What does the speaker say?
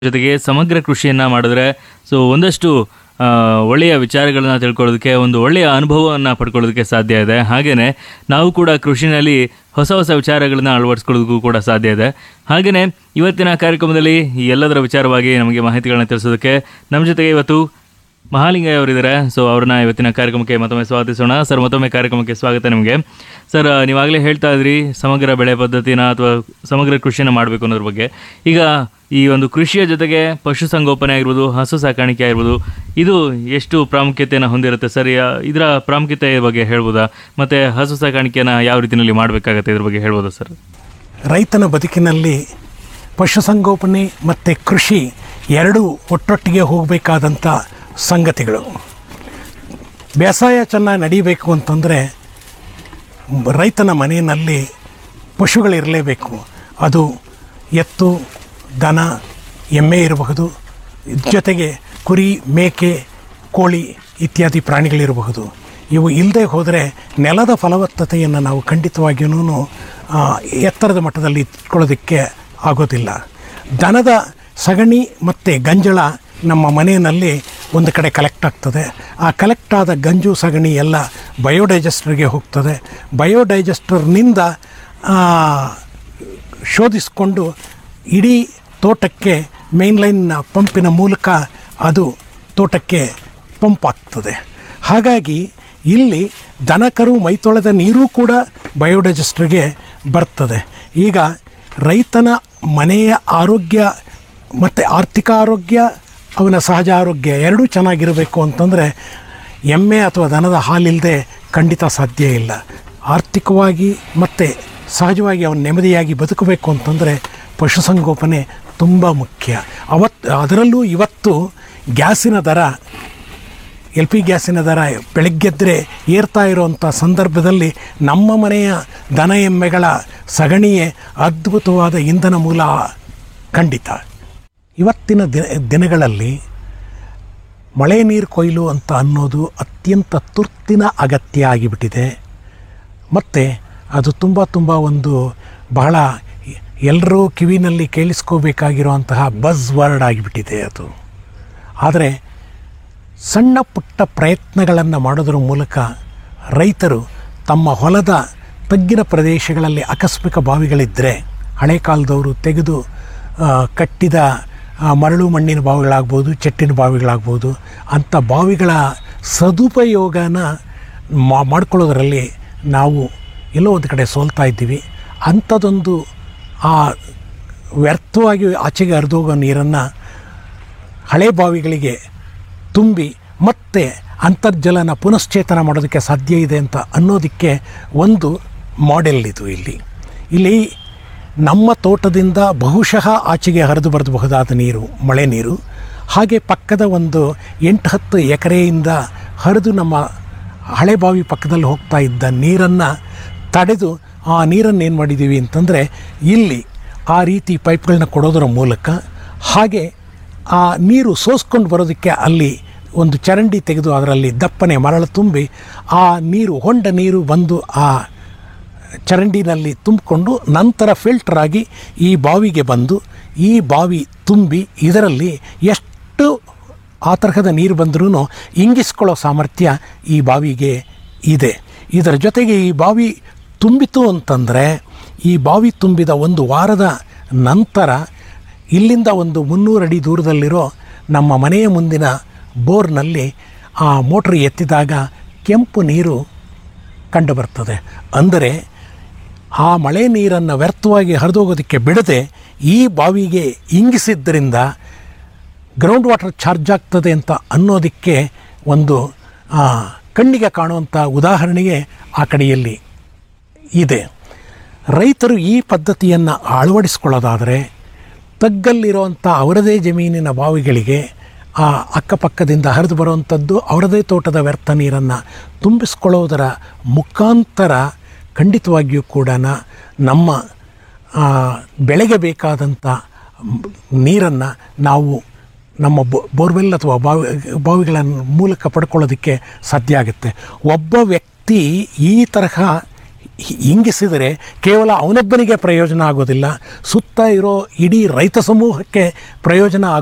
ಜೊತೆಗೆ ಸಮಗ್ರ ಕೃಷಿಯನ್ನು ಮಾಡಿದ್ರೆ ಸೊ ಒಂದಷ್ಟು ಆ, ಒಳ್ಳೆಯ ವಿಚಾರಗಳನ್ನ ತಿಳ್ಕೊಳ್ಳೋದಕ್ಕೆ ಒಂದು ಒಳ್ಳೆಯ ಅನುಭವವನ್ನು ಪಡ್ಕೊಳ್ಳೋದಕ್ಕೆ ಸಾಧ್ಯ ಇದೆ ಹಾಗೆಯೇ ನಾವು ಕೂಡ ಕೃಷಿನಲ್ಲಿ ಹೊಸ ಹೊಸ ವಿಚಾರಗಳನ್ನ ಅಳವಡಿಸ್ಕೊಳ್ಳೋದಕ್ಕೂ ಕೂಡ ಸಾಧ್ಯ ಇದೆ ಹಾಗೆಯೇ ಇವತ್ತಿನ ಕಾರ್ಯಕ್ರಮದಲ್ಲಿ ಈ ಎಲ್ಲದರ ವಿಚಾರವಾಗಿ ನಮಗೆ ಮಾಹಿತಿಗಳನ್ನ ತಿಳಿಸೋದಕ್ಕೆ ನಮ್ಮ ಜೊತೆಗೆ ಇವತ್ತು ಮಹಾಲಿಂಗಯ್ಯ ಅವರಿದ್ದಾರೆ ಸೊ ಅವ್ರನ್ನ ಇವತ್ತಿನ ಕಾರ್ಯಕ್ರಮಕ್ಕೆ ಮತ್ತೊಮ್ಮೆ ಸ್ವಾಗತಿಸೋಣ ಸರ್ ಮತ್ತೊಮ್ಮೆ ಕಾರ್ಯಕ್ರಮಕ್ಕೆ ಸ್ವಾಗತ ನಿಮಗೆ ಸರ್ ನೀವಾಗಲೇ ಹೇಳ್ತಾ ಇದ್ರಿ ಸಮಗ್ರ ಬೆಳೆ ಪದ್ಧತಿನ ಅಥವಾ ಸಮಗ್ರ ಕೃಷಿನ ಮಾಡಬೇಕು ಅನ್ನೋದ್ರ ಬಗ್ಗೆ ಈಗ ಈ ಒಂದು ಕೃಷಿಯ ಜೊತೆಗೆ ಪಶುಸಂಗೋಪನೆ ಆಗಿರ್ಬೋದು ಹಸು ಸಾಕಾಣಿಕೆ ಆಗಿರ್ಬೋದು ಇದು ಎಷ್ಟು ಪ್ರಾಮುಖ್ಯತೆಯನ್ನು ಹೊಂದಿರುತ್ತೆ ಸರ್ ಯಾ- ಇದರ ಪ್ರಾಮುಖ್ಯತೆ ಬಗ್ಗೆ ಹೇಳ್ಬೋದಾ ಮತ್ತು ಹಸು ಸಾಕಾಣಿಕೆನ ಯಾವ ರೀತಿಯಲ್ಲಿ ಮಾಡಬೇಕಾಗತ್ತೆ ಇದ್ರ ಬಗ್ಗೆ ಹೇಳ್ಬೋದಾ ಸರ್ ರೈತನ ಬದುಕಿನಲ್ಲಿ ಪಶುಸಂಗೋಪನೆ ಮತ್ತು ಕೃಷಿ ಎರಡೂ ಒಟ್ಟೊಟ್ಟಿಗೆ ಹೋಗಬೇಕಾದಂಥ ಸಂಗತಿಗಳು ಬೇಸಾಯ ಚೆನ್ನಾಗಿ ನಡೀಬೇಕು ಅಂತಂದರೆ ರೈತನ ಮನೆಯಲ್ಲಿ ಪಶುಗಳಿರಲೇಬೇಕು ಅದು ಎತ್ತು ದನ ಎಮ್ಮೆ ಇರಬಹುದು ಜೊತೆಗೆ ಕುರಿ ಮೇಕೆ ಕೋಳಿ ಇತ್ಯಾದಿ ಪ್ರಾಣಿಗಳಿರಬಹುದು ಇವು ಇಲ್ಲದೆ ಹೋದರೆ ನೆಲದ ಫಲವತ್ತತೆಯನ್ನು ನಾವು ಖಂಡಿತವಾಗಿಯೂ ಎತ್ತರದ ಮಟ್ಟದಲ್ಲಿ ಇಟ್ಕೊಳ್ಳೋದಕ್ಕೆ ಆಗೋದಿಲ್ಲ ದನದ ಸಗಣಿ ಮತ್ತು ಗಂಜಳ ನಮ್ಮ ಮನೆಯಲ್ಲಿ ಒಂದು ಕಡೆ ಕಲೆಕ್ಟ್ ಆಗ್ತದೆ ಆ ಕಲೆಕ್ಟ್ ಆದ ಗಂಜು ಸಗಣಿ ಎಲ್ಲ ಬಯೋಡೈಜೆಸ್ಟರ್ಗೆ ಹೋಗ್ತದೆ ಬಯೋಡೈಜೆಸ್ಟರ್ನಿಂದ ಶೋಧಿಸಿಕೊಂಡು ಇಡೀ ತೋಟಕ್ಕೆ ಮೇನ್ಲೈನ್ ಪಂಪಿನ ಮೂಲಕ ಅದು ತೋಟಕ್ಕೆ ಪಂಪ್ ಆಗ್ತದೆ ಹಾಗಾಗಿ ಇಲ್ಲಿ ದನಕರು ಮೈತೊಳೆದ ನೀರು ಕೂಡ ಬಯೋಡೈಜೆಸ್ಟರ್ಗೆ ಬರ್ತದೆ ಈಗ ರೈತನ ಮನೆಯ ಆರೋಗ್ಯ ಮತ್ತು ಆರ್ಥಿಕ ಆರೋಗ್ಯ ಅವನ ಸಹಜ ಆರೋಗ್ಯ ಎರಡೂ ಚೆನ್ನಾಗಿರಬೇಕು ಅಂತಂದರೆ ಎಮ್ಮೆ ಅಥವಾ ದನದ ಹಾಲಿಲ್ಲದೆ ಖಂಡಿತ ಸಾಧ್ಯ ಇಲ್ಲ ಆರ್ಥಿಕವಾಗಿ ಮತ್ತು ಸಹಜವಾಗಿ ಅವನು ನೆಮ್ಮದಿಯಾಗಿ ಬದುಕಬೇಕು ಅಂತಂದರೆ ಪಶುಸಂಗೋಪನೆ ತುಂಬ ಮುಖ್ಯ ಅವತ್ತು ಅದರಲ್ಲೂ ಇವತ್ತು ಗ್ಯಾಸಿನ ದರ ಎಲ್ ಪಿ ಗ್ಯಾಸಿನ ದರ ಬೆಳಗ್ಗೆದ್ದರೆ ಏರ್ತಾ ಇರುವಂಥ ಸಂದರ್ಭದಲ್ಲಿ ನಮ್ಮ ಮನೆಯ ದನ ಎಮ್ಮೆಗಳ ಸಗಣಿಯೇ ಅದ್ಭುತವಾದ ಇಂಧನ ಮೂಲ ಖಂಡಿತ ಇವತ್ತಿನ ದಿನ ದಿನಗಳಲ್ಲಿ ಮಳೆ ನೀರು ಕೊಯ್ಲು ಅಂತ ಅನ್ನೋದು ಅತ್ಯಂತ ತುರ್ತಿನ ಅಗತ್ಯ ಆಗಿಬಿಟ್ಟಿದೆ ಮತ್ತು ಅದು ತುಂಬ ತುಂಬ ಒಂದು ಬಹಳ ಎಲ್ಲರೂ ಕಿವಿನಲ್ಲಿ ಕೇಳಿಸ್ಕೋಬೇಕಾಗಿರುವಂತಹ ಬಸ್ ವರ್ಡ್ ಆಗಿಬಿಟ್ಟಿದೆ ಅದು ಆದರೆ ಸಣ್ಣ ಪುಟ್ಟ ಪ್ರಯತ್ನಗಳನ್ನು ಮಾಡೋದ್ರ ಮೂಲಕ ರೈತರು ತಮ್ಮ ಹೊಲದ ತಗ್ಗಿನ ಪ್ರದೇಶಗಳಲ್ಲಿ ಆಕಸ್ಮಿಕ ಬಾವಿಗಳಿದ್ದರೆ ಹಳೆ ಕಾಲದವರು ತೆಗೆದು ಆ, ಕಟ್ಟಿದ ಆ, ಮರಳು ಮಣ್ಣಿನ ಬಾವಿಗಳಾಗ್ಬೋದು ಚೆಟ್ಟಿನ ಬಾವಿಗಳಾಗ್ಬೋದು ಅಂಥ ಬಾವಿಗಳ ಸದುಪಯೋಗನ ಮಾ ಮಾಡ್ಕೊಳ್ಳೋದ್ರಲ್ಲಿ ನಾವು ಎಲ್ಲೋ ಒಂದು ಕಡೆ ಸೋಲ್ತಾ ಇದ್ದೀವಿ ಅಂಥದ್ದೊಂದು ಆ ವ್ಯರ್ಥವಾಗಿ ಆಚೆಗೆ ಹರಿದೋಗೋ ನೀರನ್ನು ಹಳೆ ಬಾವಿಗಳಿಗೆ ತುಂಬಿ ಮತ್ತೆ ಅಂತರ್ಜಲನ ಪುನಶ್ಚೇತನ ಮಾಡೋದಕ್ಕೆ ಸಾಧ್ಯ ಇದೆ ಅಂತ ಅನ್ನೋದಕ್ಕೆ ಒಂದು ಮಾಡೆಲ್ ಇದು ಇಲ್ಲಿ ಇಲ್ಲಿ ನಮ್ಮ ತೋಟದಿಂದ ಬಹುಶಃ ಆಚೆಗೆ ಹರಿದು ಬರಬಹುದಾದ ನೀರು ಮಳೆ ನೀರು ಹಾಗೆ ಪಕ್ಕದ ಒಂದು ಎಂಟು ಹತ್ತು ಎಕರೆಯಿಂದ ಹರಿದು ನಮ್ಮ ಹಳೆ ಬಾವಿ ಪಕ್ಕದಲ್ಲಿ ಹೋಗ್ತಾ ಇದ್ದ ನೀರನ್ನು ತಡೆದು ಆ ನೀರನ್ನು ಏನು ಮಾಡಿದ್ದೀವಿ ಅಂತಂದರೆ ಇಲ್ಲಿ ಆ ರೀತಿ ಪೈಪ್ಗಳನ್ನ ಕೊಡೋದರ ಮೂಲಕ ಹಾಗೆ ಆ ನೀರು ಸೋಸ್ಕೊಂಡು ಬರೋದಕ್ಕೆ ಅಲ್ಲಿ ಒಂದು ಚರಂಡಿ ತೆಗೆದು ಅದರಲ್ಲಿ ದಪ್ಪನೆ ಮರಳು ತುಂಬಿ ಆ ನೀರು ಹೊಂಡ ನೀರು ಬಂದು ಆ ಚರಂಡಿನಲ್ಲಿ ತುಂಬಿಕೊಂಡು ನಂತರ ಫಿಲ್ಟರ್ ಆಗಿ ಈ ಬಾವಿಗೆ ಬಂದು ಈ ಬಾವಿ ತುಂಬಿ ಇದರಲ್ಲಿ ಎಷ್ಟು ಆ ತರಹದ ನೀರು ಬಂದರೂ ಇಂಗಿಸ್ಕೊಳ್ಳೋ ಸಾಮರ್ಥ್ಯ ಈ ಬಾವಿಗೆ ಇದೆ ಇದರ ಜೊತೆಗೆ ಈ ಬಾವಿ ತುಂಬಿತು ಅಂತಂದರೆ ಈ ಬಾವಿ ತುಂಬಿದ ಒಂದು ವಾರದ ನಂತರ ಇಲ್ಲಿಂದ ಒಂದು ಮುನ್ನೂರು ಅಡಿ ದೂರದಲ್ಲಿರೋ ನಮ್ಮ ಮನೆಯ ಮುಂದಿನ ಬೋರ್ನಲ್ಲಿ ಆ ಮೋಟ್ರ್ ಎತ್ತಿದಾಗ ಕೆಂಪು ನೀರು ಕಂಡುಬರ್ತದೆ ಅಂದರೆ ಆ ಮಳೆ ನೀರನ್ನು ವ್ಯರ್ಥವಾಗಿ ಹರಿದೋಗೋದಕ್ಕೆ ಬಿಡದೆ ಈ ಬಾವಿಗೆ ಇಂಗಿಸಿದ್ದರಿಂದ ಗ್ರೌಂಡ್ ವಾಟರ್ ಚಾರ್ಜ್ ಆಗ್ತದೆ ಅಂತ ಅನ್ನೋದಕ್ಕೆ ಒಂದು ಆ, ಕಣ್ಣಿಗೆ ಕಾಣುವಂಥ ಉದಾಹರಣೆಗೆ ಆ ಕಡೆಯಲ್ಲಿ ಇದೆ ರೈತರು ಈ ಪದ್ಧತಿಯನ್ನು ಅಳವಡಿಸ್ಕೊಳ್ಳೋದಾದರೆ ತಗ್ಗಲ್ಲಿರುವಂಥ ಅವರದೇ ಜಮೀನಿನ ಬಾವಿಗಳಿಗೆ ಆ ಅಕ್ಕಪಕ್ಕದಿಂದ ಹರಿದು ಬರುವಂಥದ್ದು ಅವರದೇ ತೋಟದ ವ್ಯರ್ಥ ನೀರನ್ನು ತುಂಬಿಸ್ಕೊಳ್ಳೋದರ ಮುಖಾಂತರ ಖಂಡಿತವಾಗಿಯೂ ಕೂಡ ನಮ್ಮ ಆ, ಬೆಳೆಗೆ ಬೇಕಾದಂಥ ನೀರನ್ನು ನಾವು ನಮ್ಮ ಬೊ- ಬೋರ್ವೆಲ್ ಅಥವಾ ಬಾವಿ ಬಾವಿಗಳ ಮೂಲಕ ಪಡ್ಕೊಳ್ಳೋದಕ್ಕೆ ಸಾಧ್ಯ ಆಗುತ್ತೆ ಒಬ್ಬ ವ್ಯಕ್ತಿ ಈ ತರಹ ಹಿ- ಹಿಂಗಿಸಿದರೆ ಕೇವಲ ಅವನೊಬ್ಬನಿಗೆ ಪ್ರಯೋಜನ ಆಗೋದಿಲ್ಲ ಸುತ್ತ ಇರೋ ಇಡೀ ರೈತ ಸಮೂಹಕ್ಕೆ ಪ್ರಯೋಜನ